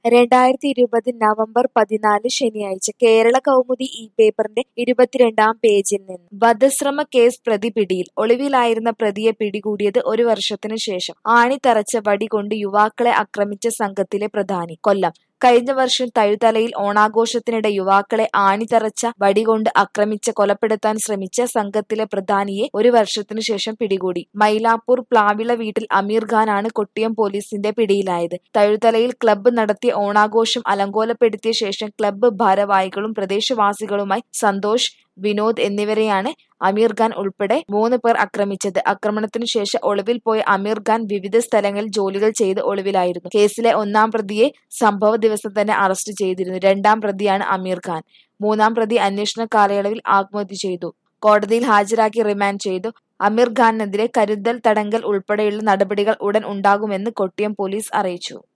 രണ്ടായിരത്തി ഇരുപത് നവംബർ പതിനാല് ശനിയാഴ്ച കേരള കൗമുദി ഈ പേപ്പറിന്റെ ഇരുപത്തിരണ്ടാം പേജിൽ നിന്ന് വധശ്രമ കേസ് പ്രതി പിടിയിൽ ഒളിവിലായിരുന്ന പ്രതിയെ പിടികൂടിയത് ഒരു വർഷത്തിനു ശേഷം ആണിത്തറച്ച വടി കൊണ്ട് യുവാക്കളെ ആക്രമിച്ച സംഘത്തിലെ പ്രധാനി കൊല്ലം കഴിഞ്ഞ വർഷം തഴുതലയിൽ ഓണാഘോഷത്തിനിടെ യുവാക്കളെ ആണിതറച്ച വടികൊണ്ട് ആക്രമിച്ച കൊലപ്പെടുത്താൻ ശ്രമിച്ച സംഘത്തിലെ പ്രധാനിയെ ഒരു വർഷത്തിനു ശേഷം പിടികൂടി മൈലാപ്പൂർ പ്ലാവിള വീട്ടിൽ അമീർ ഖാനാണ് കൊട്ടിയം പോലീസിന്റെ പിടിയിലായത് തഴുതലയിൽ ക്ലബ്ബ് നടത്തിയ ഓണാഘോഷം അലങ്കോലപ്പെടുത്തിയ ശേഷം ക്ലബ്ബ് ഭാരവാഹികളും പ്രദേശവാസികളുമായി സന്തോഷ് വിനോദ് എന്നിവരെയാണ് അമീർ ഖാൻ ഉൾപ്പെടെ മൂന്ന് പേർ ആക്രമിച്ചത് ആക്രമണത്തിനു ശേഷം ഒളിവിൽ പോയ അമീർ ഖാൻ വിവിധ സ്ഥലങ്ങളിൽ ജോലികൾ ചെയ്ത് ഒളിവിലായിരുന്നു കേസിലെ ഒന്നാം പ്രതിയെ സംഭവ ദിവസം തന്നെ അറസ്റ്റ് ചെയ്തിരുന്നു രണ്ടാം പ്രതിയാണ് അമീർ ഖാൻ മൂന്നാം പ്രതി അന്വേഷണ കാലയളവിൽ ആത്മഹത്യ ചെയ്തു കോടതിയിൽ ഹാജരാക്കി റിമാൻഡ് ചെയ്തു അമീർ ഖാനെതിരെ കരുതൽ തടങ്കൽ ഉൾപ്പെടെയുള്ള നടപടികൾ ഉടൻ ഉണ്ടാകുമെന്ന് കൊട്ടിയം പോലീസ് അറിയിച്ചു